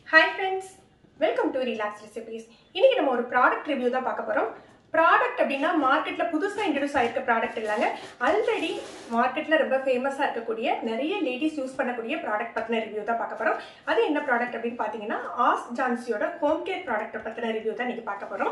hi friends welcome to Relax Recipes இன்னைக்கு நம்ம ஒரு ப்ராடக்ட் ரிவ்யூ தான் பார்க்க போகிறோம் ப்ராடக்ட் அப்படின்னா மார்க்கெட்டில் புதுசாக இன்ட்ரடியூஸ் ஆயிருக்க ப்ராடக்ட் இல்லைங்க ஆல்ரெடி மார்க்கெட்டில் ரொம்ப ஃபேமஸாக இருக்கக்கூடிய நிறைய லேடிஸ் யூஸ் பண்ணக்கூடிய ப்ராடக்ட் பற்றின ரிவ்யூ தான் பார்க்க போகிறோம் அது என்ன ப்ராடக்ட் அப்படின்னு பார்த்தீங்கன்னா ஆஸ் ஜான்சியோட ஹோம் கேர் ப்ராடக்ட்டை பற்றின ரிவ்யூ தான் இன்னைக்கு பார்க்க போகிறோம்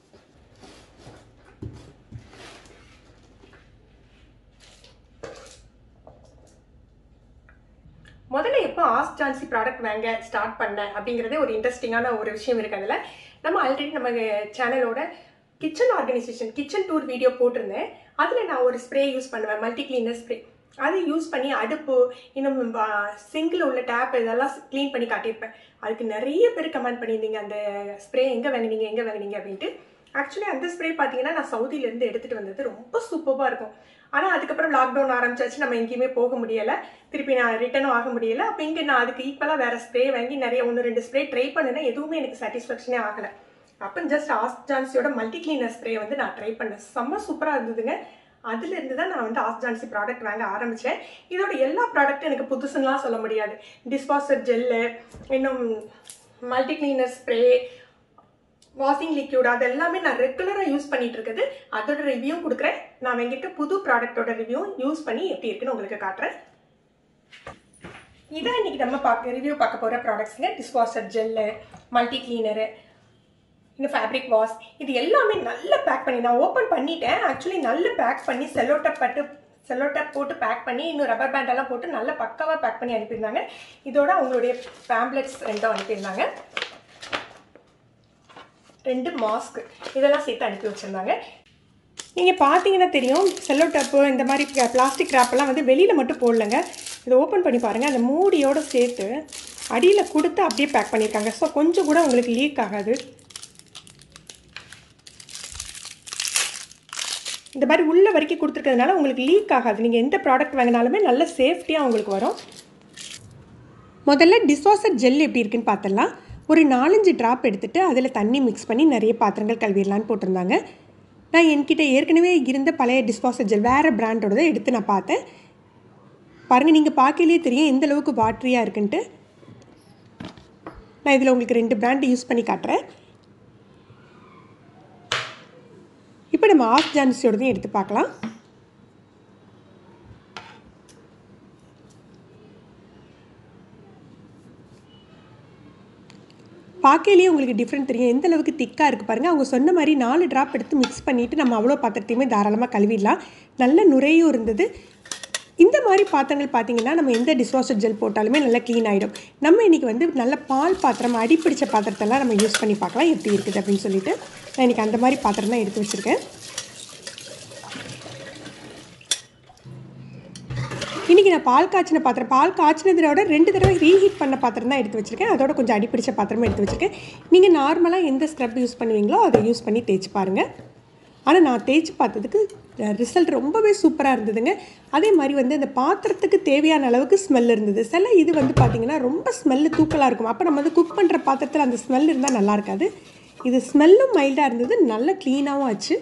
முதல்ல எப்போ ஆஸ் ஜான்சி ப்ராடக்ட் வாங்க ஸ்டார்ட் பண்ணேன் அப்படிங்கிறதே ஒரு இன்ட்ரெஸ்டிங்கான ஒரு விஷயம் இருக்கு அதில் நம்ம ஆல்ரெடி நம்ம சேனலோட kitchen organisation kitchen tour video போட்டிருந்தேன் அதில் நான் ஒரு ஸ்ப்ரே யூஸ் பண்ணுவேன் மல்டி கிளீனர் ஸ்ப்ரே அதை யூஸ் பண்ணி அடுப்பு இன்னும் சிங்கில் உள்ள டேப் இதெல்லாம் க்ளீன் பண்ணி காட்டியிருப்பேன் அதுக்கு நிறைய பேர் கமெண்ட் பண்ணியிருந்தீங்க அந்த ஸ்ப்ரே எங்கே வாங்கினீங்க எங்கே வாங்கினீங்க அப்படின்ட்டு ஆக்சுவலி அந்த ஸ்ப்ரே பார்த்தீங்கன்னா நான் சவுதியிலேருந்து எடுத்துகிட்டு வந்தது ரொம்ப சூப்பராக இருக்கும் ஆனால் அதுக்கப்புறம் லாக்டவுன் ஆரம்பிச்சாச்சு நம்ம எங்கேயுமே போக முடியலை திருப்பி நான் ரிட்டனும் ஆக முடியலை அப்போ இங்கே நான் அதுக்கு ஈக்குவலாக வேறு ஸ்ப்ரே வாங்கி நிறைய ஒன்று ரெண்டு ஸ்ப்ரே ட்ரை பண்ணினேன் எதுவுமே எனக்கு சாட்டிஸ்ஃபேக்ஷனே ஆகலை அப்போ ஜஸ்ட் ஆஸ்ஜான்சியோட மல்டி கிளீனர் ஸ்ப்ரே வந்து நான் ட்ரை பண்ணேன் செம்ம சூப்பராக இருந்ததுங்க அதுலேருந்து தான் நான் வந்து ஆஸ்ஜான்சி ப்ராடக்ட் வாங்க ஆரம்பித்தேன் இதோட எல்லா ப்ராடக்ட்டும் எனக்கு புதுசுன்னெலாம் சொல்ல முடியாது டிஸ்பாசர் ஜெல்லு இன்னும் multi cleaner spray washing liquid அது எல்லாமே நான் ரெகுலராக யூஸ் பண்ணிட்டு இருக்குது அதோட ரிவ்யூ கொடுக்குறேன் நான் வாங்கிட்டு புது ப்ராடக்டோட ரிவ்யூ யூஸ் பண்ணி எப்படி இருக்குன்னு உங்களுக்கு காட்டுறேன் இதான் இன்னைக்கு நம்ம பார்க்க ரிவ்யூ பார்க்க போகிற ப்ராடக்ட்ஸுங்க டிஷ்வாஷர் ஜெல்லு மல்டி கிளீனரு இன்னும் ஃபேப்ரிக் வாஷ் இது எல்லாமே நல்ல பேக் பண்ணி நான் ஓப்பன் பண்ணிட்டேன் ஆக்சுவலி நல்ல பேக் பண்ணி செல்லோட்டப் பட்டு செல்லோட்டப் போட்டு பேக் பண்ணி இன்னும் ரப்பர் பேண்டெல்லாம் போட்டு நல்ல பக்காவாக பேக் பண்ணி அனுப்பியிருந்தாங்க இதோட அவங்களுடைய பேம்ப்ளெட்ஸ் ரெண்டும் அனுப்பியிருந்தாங்க ரெண்டு மாஸ்க் இதெல்லாம் சேர்த்து அனுப்பி வச்சுருந்தாங்க நீங்கள் பார்த்தீங்கன்னா தெரியும் செல்லோ டப்பு இந்த மாதிரி பிளாஸ்டிக் ரேப்பெல்லாம் வந்து வெளியில் மட்டும் போடலங்க இதை ஓப்பன் பண்ணி பாருங்கள் அந்த மூடியோடு சேர்த்து அடியில் கொடுத்து அப்படியே பேக் பண்ணியிருக்காங்க ஸோ கொஞ்சம் கூட உங்களுக்கு லீக் ஆகாது இந்த மாதிரி உள்ள வரைக்கும் கொடுத்துருக்கிறதுனால உங்களுக்கு லீக் ஆகாது நீங்கள் எந்த ப்ராடக்ட் வாங்கினாலுமே நல்ல சேஃப்டியாக உங்களுக்கு வரும் முதல்ல டிஸ்வாஷர் ஜெல் எப்படி இருக்குன்னு பார்த்துடலாம் ஒரு நாலஞ்சு ட்ராப் எடுத்துகிட்டு அதில் தண்ணி மிக்ஸ் பண்ணி நிறைய பாத்திரங்கள் கழுவிடலான்னு போட்டிருந்தாங்க நான் என்கிட்ட ஏற்கனவே இருந்த பழைய டிஸ்பாசர் ஜெல் வேறு பிராண்டோடதை எடுத்து நான் பார்த்தேன் பாருங்கள் நீங்கள் பார்க்கலையே தெரியும் எந்த அளவுக்கு வாட்ரியாக இருக்குன்ட்டு நான் இதில் உங்களுக்கு ரெண்டு பிராண்டு யூஸ் பண்ணி காட்டுறேன் இப்போ நம்ம ஆஃப் ஜான்சியோடதையும் எடுத்து பார்க்கலாம் பார்க்கையிலேயே உங்களுக்கு டிஃப்ரெண்ட் தெரியும் எந்த அளவுக்கு திக்காக இருக்குது பாருங்கள் அவங்க சொன்ன மாதிரி நாலு ட்ராப் எடுத்து மிக்ஸ் பண்ணிவிட்டு நம்ம அவ்வளோ பாத்திரத்தையுமே தாராளமாக கழுவிடலாம் நல்ல நுரையும் இருந்தது இந்த மாதிரி பாத்திரங்கள் பார்த்தீங்கன்னா நம்ம எந்த டிஷ்வாஷர் ஜெல் போட்டாலுமே நல்லா க்ளீன் ஆகிடும் நம்ம இன்றைக்கி வந்து நல்ல பால் பாத்திரம் அடிப்பிடிச்ச பாத்திரத்தெல்லாம் நம்ம யூஸ் பண்ணி பார்க்கலாம் எப்படி இருக்குது அப்படின்னு சொல்லிட்டு நான் இன்றைக்கி அந்த மாதிரி பாத்திரம் தான் எடுத்து வச்சுருக்கேன் இன்றைக்கி நான் பால் காய்ச்சின பாத்திரம் பால் காய்ச்சினதோட ரெண்டு தடவை ரீஹீட் பண்ண பாத்திரம் தான் எடுத்து வச்சுருக்கேன் அதோட கொஞ்சம் அடிப்பிடிச்ச பாத்திரமும் எடுத்து வச்சுருக்கேன் நீங்கள் நார்மலாக எந்த ஸ்க்ரப் யூஸ் பண்ணுவீங்களோ அதை யூஸ் பண்ணி தேய்ச்சி பாருங்கள் ஆனால் நான் தேய்ச்சி பார்த்ததுக்கு ரிசல்ட் ரொம்பவே சூப்பராக இருந்ததுங்க அதே மாதிரி வந்து அந்த பாத்திரத்துக்கு தேவையான அளவுக்கு ஸ்மெல் இருந்தது சில இது வந்து பார்த்திங்கன்னா ரொம்ப ஸ்மெல்லு தூக்கலாக இருக்கும் அப்போ நம்ம வந்து குக் பண்ணுற பாத்திரத்தில் அந்த ஸ்மெல் இருந்தால் நல்லா இருக்காது இது ஸ்மெல்லும் மைல்டாக இருந்தது நல்ல க்ளீனாகவும் ஆச்சு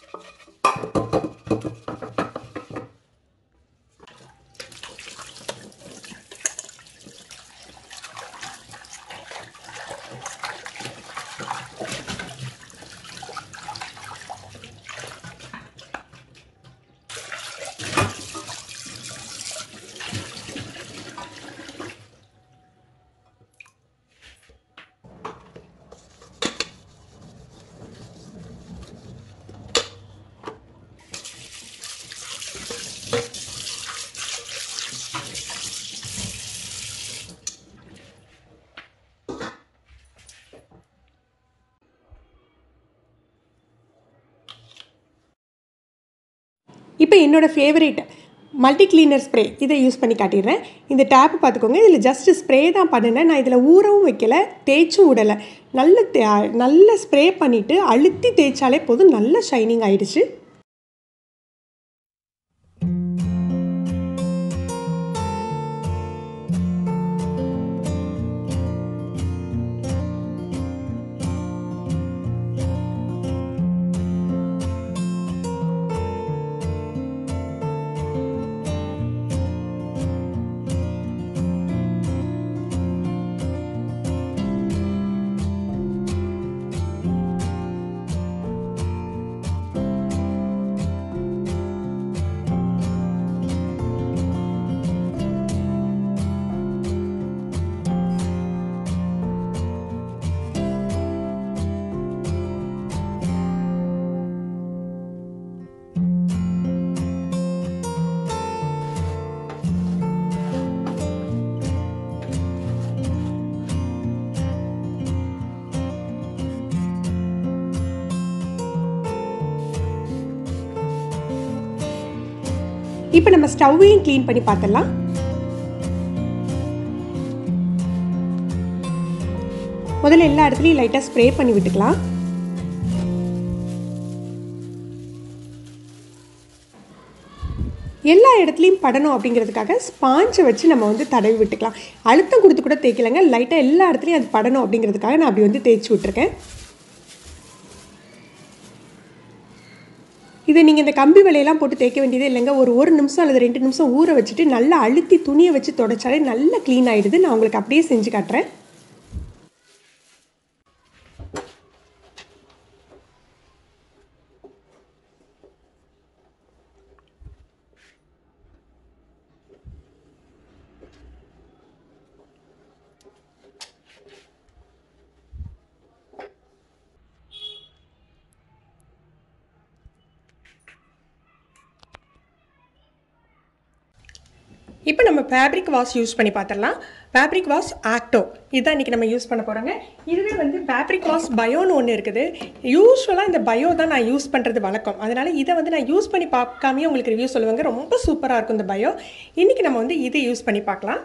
இப்போ என்னோடய ஃபேவரேட் மல்டி கிளீனர் ஸ்ப்ரே இதை யூஸ் பண்ணி காட்டிடுறேன் இந்த டேப்பு பார்த்துக்கோங்க இதில் ஜஸ்ட்டு ஸ்ப்ரே தான் பண்ணினேன் நான் இதில் ஊறவும் வைக்கல தேய்ச்சும் விடலை நல்ல தே நல்ல ஸ்ப்ரே பண்ணிவிட்டு அழுத்தி தேய்ச்சாலே போதும் நல்ல ஷைனிங் ஆயிடுச்சு இப்போ நம்ம ஸ்டவ்வையும் க்ளீன் பண்ணி பார்த்துடலாம் முதல்ல எல்லா இடத்துலையும் லைட்டாக ஸ்ப்ரே பண்ணி விட்டுக்கலாம் எல்லா இடத்துலையும் படணும் அப்படிங்கிறதுக்காக ஸ்பாஞ்சை வச்சு நம்ம வந்து தடவி விட்டுக்கலாம் அழுத்தம் கொடுத்து கூட தேய்க்கலைங்க லைட்டாக எல்லா இடத்துலையும் அது படணும் அப்படிங்கிறதுக்காக நான் அப்படி வந்து தேய்ச்சி விட்டுருக்கேன் இது நீங்கள் இந்த கம்பி விலையெல்லாம் போட்டு தேய்க்க வேண்டியதே இல்லைங்க ஒரு ஒரு நிமிஷம் அல்லது ரெண்டு நிமிஷம் ஊற வச்சுட்டு நல்லா அழுத்தி துணியை வச்சு தொடச்சாலே நல்லா க்ளீன் ஆகிடுது நான் உங்களுக்கு அப்படியே செஞ்சு காட்டுறேன் இப்போ நம்ம ஃபேப்ரிக் வாஷ் யூஸ் பண்ணி பார்த்துடலாம் ஃபேப்ரிக் வாஷ் ஆக்டோ இதுதான் இன்றைக்கி நம்ம யூஸ் பண்ண போகிறோங்க இதுவே வந்து ஃபேப்ரிக் வாஷ் பயோன்னு ஒன்று இருக்குது யூஸ்வலாக இந்த பயோ தான் நான் யூஸ் பண்ணுறது வழக்கம் அதனால் இதை வந்து நான் யூஸ் பண்ணி பார்க்காமே உங்களுக்கு ரிவ்யூ சொல்லுவாங்க ரொம்ப சூப்பராக இருக்கும் இந்த பயோ இன்றைக்கி நம்ம வந்து இதை யூஸ் பண்ணி பார்க்கலாம்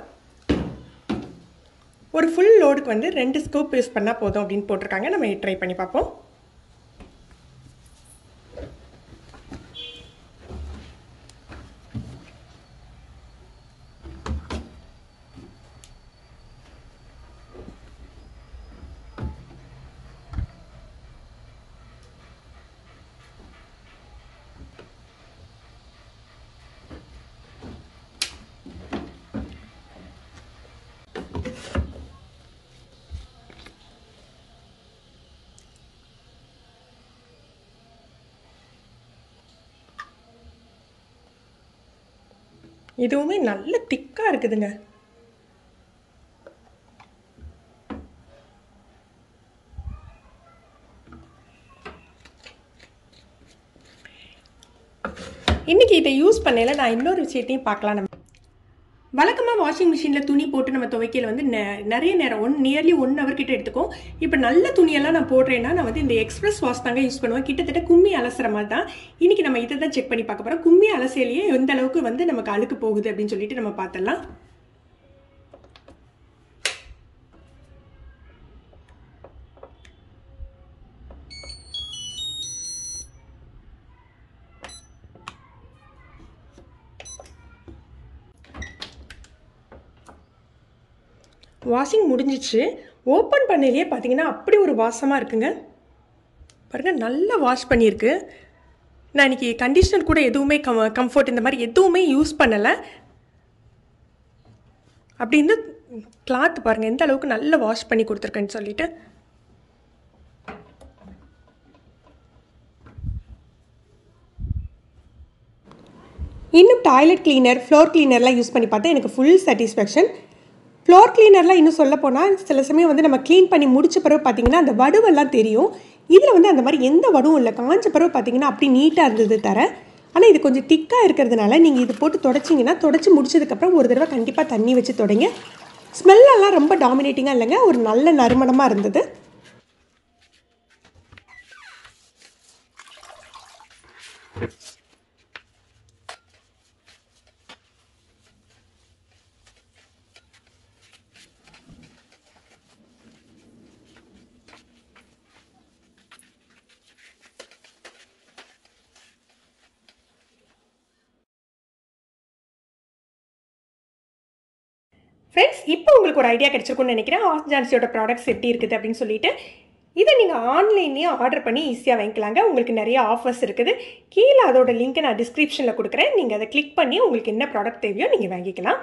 ஒரு ஃபுல் லோடுக்கு வந்து ரெண்டு ஸ்கூப் யூஸ் பண்ணால் போதும் அப்படின்னு போட்டிருக்காங்க நம்ம ட்ரை பண்ணி பார்ப்போம் இதுவுமே நல்ல திக்காக இருக்குதுங்க இன்றைக்கி இதை யூஸ் பண்ணல நான் இன்னொரு விஷயத்தையும் பார்க்கலாம் நம்ம வழக்கமாக வாஷிங் மிஷினில் துணி போட்டு நம்ம துவைக்கல வந்து நிறைய நேரம் ஒன் நியர்லி ஒன் ஹவர் கிட்ட எடுத்துக்கும் இப்போ நல்ல துணியெல்லாம் நான் போடுறேன்னா நான் வந்து இந்த எக்ஸ்பிரஸ் வாஷ் தாங்க யூஸ் பண்ணுவேன் கிட்டத்தட்ட கும்மி அலசுற மாதிரி தான் இன்றைக்கி நம்ம இதை தான் செக் பண்ணி பார்க்க போகிறோம் கும்மி அலசையிலேயே எந்த அளவுக்கு வந்து நமக்கு அழுக்கு போகுது அப்படின்னு சொல்லிட்டு நம்ம பார்த்துடலாம் வாஷிங் முடிஞ்சிச்சு ஓப்பன் பண்ணலையே பார்த்தீங்கன்னா அப்படி ஒரு வாசமாக இருக்குங்க பாருங்கள் நல்லா வாஷ் பண்ணியிருக்கு நான் இன்றைக்கி கண்டிஷனர் கூட எதுவுமே கம் கம்ஃபர்ட் இந்த மாதிரி எதுவுமே யூஸ் பண்ணலை அப்படின்னு கிளாத் பாருங்கள் எந்த அளவுக்கு நல்லா வாஷ் பண்ணி கொடுத்துருக்கேன்னு சொல்லிட்டு இன்னும் டாய்லெட் கிளீனர் ஃப்ளோர் கிளீனர்லாம் யூஸ் பண்ணி பார்த்தா எனக்கு ஃபுல் சாட்டிஸ்ஃபேக்ஷன் ஃப்ளோர் கிளீனர்லாம் இன்னும் சொல்ல போனால் சில சமயம் வந்து நம்ம க்ளீன் பண்ணி முடிச்ச பிறகு பார்த்தீங்கன்னா அந்த வடுவெல்லாம் தெரியும் இதில் வந்து அந்த மாதிரி எந்த வடுவும் இல்லை காஞ்ச பிறகு பார்த்தீங்கன்னா அப்படி நீட்டாக இருந்தது தர ஆனால் இது கொஞ்சம் திக்காக இருக்கிறதுனால நீங்கள் இது போட்டு தொடச்சிங்கன்னா தொடச்சி முடிச்சதுக்கப்புறம் ஒரு தடவை கண்டிப்பாக தண்ணி வச்சு தொடங்க ஸ்மெல்லெல்லாம் ரொம்ப டாமினேட்டிங்காக இல்லைங்க ஒரு நல்ல நறுமணமாக இருந்தது ஃப்ரெண்ட்ஸ் இப்போ உங்களுக்கு ஒரு ஐடியா கிடச்சிருக்கும்னு நினைக்கிறேன் ஆஸ் ஜான்சியோட ப்ராடக்ட்ஸ் எப்படி இருக்குது அப்படின்னு சொல்லிட்டு இதை நீங்கள் ஆன்லைன்லேயே ஆர்டர் பண்ணி ஈஸியாக வாங்கிக்கலாங்க உங்களுக்கு நிறைய ஆஃபர்ஸ் இருக்குது கீழே அதோட லிங்க்கை நான் டிஸ்கிரிப்ஷனில் கொடுக்குறேன் நீங்கள் அதை கிளிக் பண்ணி உங்களுக்கு என்ன ப்ராடக்ட் தேவையோ நீங்கள் வாங்கிக்கலாம்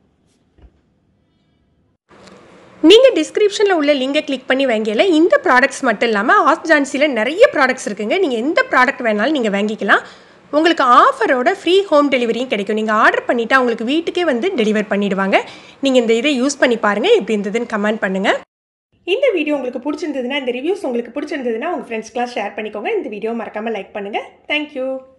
நீங்கள் டிஸ்கிரிப்ஷனில் உள்ள லிங்கை கிளிக் பண்ணி வாங்கியல இந்த ப்ராடக்ட்ஸ் மட்டும் இல்லாமல் ஆஸ் ஜான்சியில் நிறைய ப்ராடக்ட்ஸ் இருக்குங்க நீங்கள் எந்த ப்ராடக்ட் வேணாலும் நீங்கள் வாங்கிக்கலாம் உங்களுக்கு ஆஃபரோட ஃப்ரீ ஹோம் டெலிவரியும் கிடைக்கும் நீங்கள் ஆர்டர் பண்ணிவிட்டு அவங்களுக்கு வீட்டுக்கே வந்து டெலிவர் பண்ணிவிடுவாங்க நீங்கள் இந்த இதை யூஸ் பண்ணி பாருங்கள் எப்படி இருந்ததுன்னு கமெண்ட் பண்ணுங்கள் இந்த வீடியோ உங்களுக்கு பிடிச்சிருந்ததுன்னா இந்த ரிவ்யூஸ் உங்களுக்கு பிடிச்சிருந்ததுன்னா உங்கள் ஃப்ரெண்ட்ஸ்க்கெலாம் ஷேர் பண்ணிக்கோங்க இந்த வீடியோ மறக்காமல் லைக் பண்ணுங்கள் தேங்க்யூ